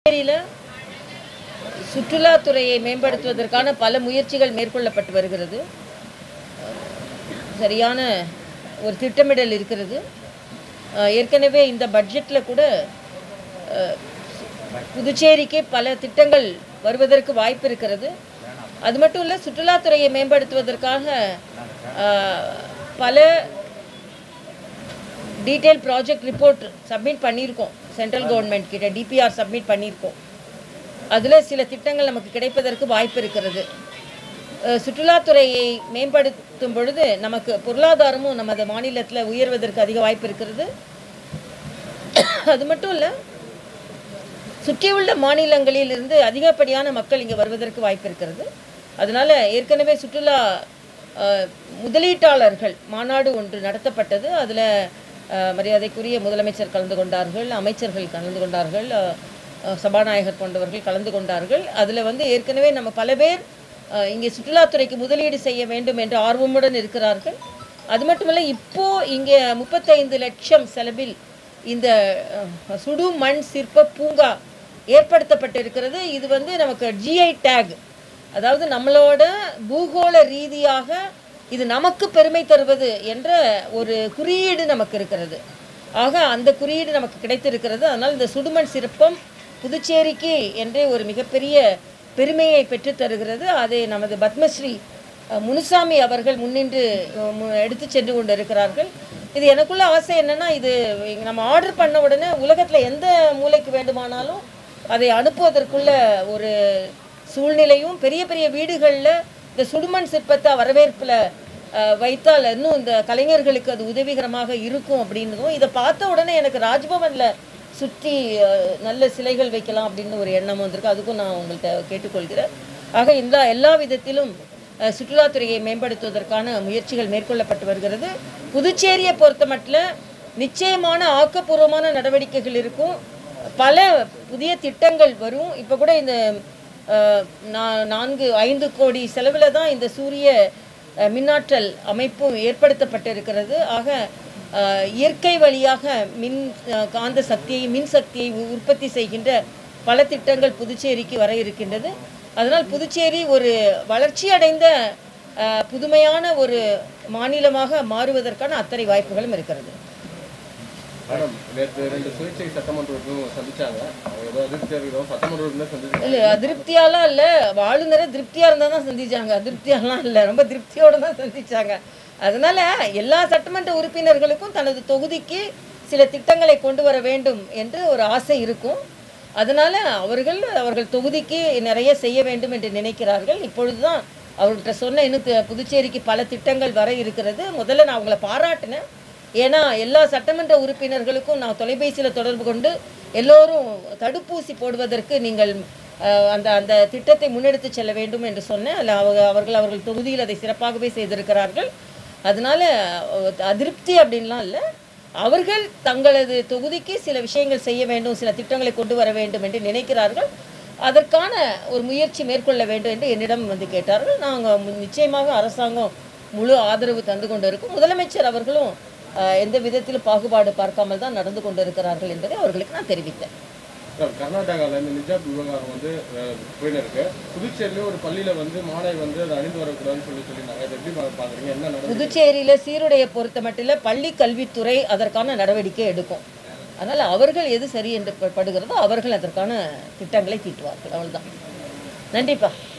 புதுச்சேரியில் சுற்றுலாத்துறையை மேம்படுத்துவதற்கான பல முயற்சிகள் மேற்கொள்ளப்பட்டு வருகிறது சரியான ஒரு திட்டமிடல் இருக்கிறது அஹ் ஏற்கனவே இந்த பட்ஜெட்டில் கூட அஹ், புதுச்சேரிக்கு பல திட்டங்கள் வருவதற்கு வாய்ப்பு இருக்கிறது அது மட்டும் இல்லை சுற்றுலாத்துறையை மேம்படுத்துவதற்காக அஹ், பல டீட்டெயில் ப்ராஜெக்ட் ரிப்போர்ட் சப்மிட் பண்ணியிருக்கோம் சென்ட்ரல் கவர்மெண்ட் கிட்ட டிபிஆர் சப்மிட் பண்ணியிருக்கோம் அதில் சில திட்டங்கள் நமக்கு கிடைப்பதற்கு வாய்ப்பு இருக்கிறது அஹ் சுற்றுலாத்துறையை மேம்படுத்தும் பொழுது நமக்கு பொருளாதாரமும் நமது மாநிலத்தில் உயர்வதற்கு அதிக வாய்ப்பு இருக்கிறது அது மட்டும் இல்லை சுற்றியுள்ள மாநிலங்களில் இருந்து அதிகப்படியான மக்கள் இங்கே வருவதற்கு வாய்ப்பு இருக்கிறது அதனால ஏற்கனவே சுற்றுலா அஹ், முதலீட்டாளர்கள் மாநாடு ஒன்று நடத்தப்பட்டது அதில் மரியாதைக்குரிய முதலமைச்சர் கலந்து கொண்டார்கள் அமைச்சர்கள் கலந்து கொண்டார்கள் அஹ், அஹ், சபாநாயகர் போன்றவர்கள் கலந்து கொண்டார்கள் அதில் வந்து ஏற்கனவே நம்ம பல பேர் அஹ், இங்கே சுற்றுலாத்துறைக்கு முதலீடு செய்ய வேண்டும் என்று ஆர்வமுடன் இருக்கிறார்கள் அது மட்டுமல்ல இப்போ இங்கே முப்பத்தைந்து லட்சம் செலவில் இந்த அஹ், சுடு மண் சிற்ப பூங்கா ஏற்படுத்தப்பட்டிருக்கிறது இது வந்து நமக்கு ஜிஐ டேக் அதாவது நம்மளோட பூகோள ரீதியாக இது நமக்கு பெருமை தருவது என்ற ஒரு குறியீடு நமக்கு இருக்கிறது ஆக அந்த குறியீடு நமக்கு கிடைத்திருக்கிறது அதனால் இந்த சுடுமண் சிற்பம் புதுச்சேரிக்கு என்றே ஒரு மிகப்பெரிய பெருமையை பெற்றுத் தருகிறது அதை நமது பத்மஸ்ரீ அஹ், முனுசாமி அவர்கள் முன்னின்று அஹ், மு- எடுத்து சென்று கொண்டு இருக்கிறார்கள் இது எனக்குள்ள ஆசை என்னன்னா இது நம்ம ஆர்டர் பண்ண உடனே உலகத்தில் எந்த மூலைக்கு வேண்டுமானாலும் அதை அனுப்புவதற்குள்ள ஒரு சூழ்நிலையும் பெரிய பெரிய வீடுகளில் இந்த சுடுமண் சிற்பத்தை வரவேற்பில் வைத்தால் இன்னும் இந்த கலைஞர்களுக்கு அது உதவிகரமாக இருக்கும் அப்படின்றதும் இதை பார்த்த உடனே எனக்கு ராஜ்பவனில் சுற்றி அஹ், நல்ல சிலைகள் வைக்கலாம் அப்படின்னு ஒரு எண்ணம் வந்திருக்கு அதுக்கும் நான் உங்கள்கிட்ட கேட்டுக்கொள்கிறேன் ஆக இந்த எல்லா விதத்திலும் அஹ், சுற்றுலாத்துறையை மேம்படுத்துவதற்கான முயற்சிகள் மேற்கொள்ளப்பட்டு வருகிறது புதுச்சேரியை பொறுத்த மட்டும் நிச்சயமான ஆக்கப்பூர்வமான நடவடிக்கைகள் இருக்கும் பல புதிய திட்டங்கள் வரும் இப்போ கூட இந்த அஹ், நா- நான்கு ஐந்து கோடி செலவில் தான் இந்த சூரிய அஹ், மின்னாற்றல் அமைப்பும் ஏற்படுத்தப்பட்டிருக்கிறது ஆக அஹ், இயற்கை வழியாக மின் அஹ், காந்த சக்தியை மின் சக்தியை உ- உற்பத்தி செய்கின்ற பல திட்டங்கள் புதுச்சேரிக்கு வர இருக்கின்றது அதனால் புதுச்சேரி ஒரு வளர்ச்சி அடைந்த அஹ், புதுமையான ஒரு மாநிலமாக மாறுவதற்கான அத்தனை வாய்ப்புகளும் இருக்கிறது மேடம் நேற்று ரெண்டு சுயேட்சை சட்டமன்ற உறுப்பினரும் சந்திச்சாங்க அவங்க ஏதோ அதிருப்தியாக இருக்கிறோம் சட்டமன்ற உறுப்பினர் சந்திச்சாங்க இல்லை அதிருப்தியாலாம் இல்லை ஆளுநரை திருப்தியாக இருந்தால் தான் சந்திச்சாங்க அதிருப்தியாலாம் இல்லை ரொம்ப திருப்தியோடு தான் சந்திச்சாங்க அதனால எல்லா சட்டமன்ற உறுப்பினர்களுக்கும் தனது தொகுதிக்கு சில திட்டங்களை கொண்டு வர வேண்டும் என்று ஒரு ஆசை இருக்கும் அதனால அவர்கள் அவர்கள் தொகுதிக்கு நிறைய செய்ய வேண்டும் என்று நினைக்கிறார்கள் இப்பொழுதுதான் அவர்கிட்ட சொன்ன இன்னும் தி- புதுச்சேரிக்கு பல திட்டங்கள் வர இருக்கிறது முதல்ல நான் அவங்கள பாராட்டினேன் ஏன்னா எல்லா சட்டமன்ற உறுப்பினர்களுக்கும் நான் தொலைபேசியில் தொடர்பு கொண்டு எல்லோரும் தடுப்பூசி போடுவதற்கு நீங்கள் அஹ், அந்த அந்த திட்டத்தை முன்னெடுத்து செல்ல வேண்டும் என்று சொன்னேன் அதில் அவங்க அவர்கள் அவர்கள் தொகுதியில் அதை சிறப்பாகவே செய்திருக்கிறார்கள் அதனால அஹ், அதிருப்தி அப்படின்லாம் இல்லை அவர்கள் தங்களது தொகுதிக்கு சில விஷயங்கள் செய்ய வேண்டும் சில திட்டங்களை கொண்டு வர வேண்டும் என்று நினைக்கிறார்கள் அதற்கான ஒரு முயற்சி மேற்கொள்ள வேண்டும் என்று என்னிடம் வந்து கேட்டார்கள் நாங்கள் நிச்சயமாக அரசாங்கம் முழு ஆதரவு தந்து கொண்டு இருக்கும் முதலமைச்சர் அவர்களும் அஹ், எந்த விதத்திலும் பாகுபாடு பார்க்காமல் தான் நடந்து கொண்டிருக்கிறார்கள் என்பதை அவர்களுக்கு நான் தெரிவித்தேன் மேடம், கர்நாடகால இந்த நிஜாப் விவகாரம் வந்து அஹ், போயின்னு இருக்கு புதுச்சேரியில ஒரு பள்ளியில வந்து மாணவி வந்து அதை அணிந்து வரக்கூடாதுன்னு சொல்லி சொல்லியிருந்தாங்க இதை எப்படி பா- பாக்குறீங்க என்ன நடந்தது புதுச்சேரியில் சீருடைய பொறுத்த மட்டும் பள்ளி கல்வித்துறை அதற்கான நடவடிக்கை எடுக்கும் அதனால் அவர்கள் எது சரி என்று ப- படுகிறதோ அவர்கள் அதற்கான திட்டங்களை தீட்டுவார்கள் அவ்வளவுதான் நன்றிப்பா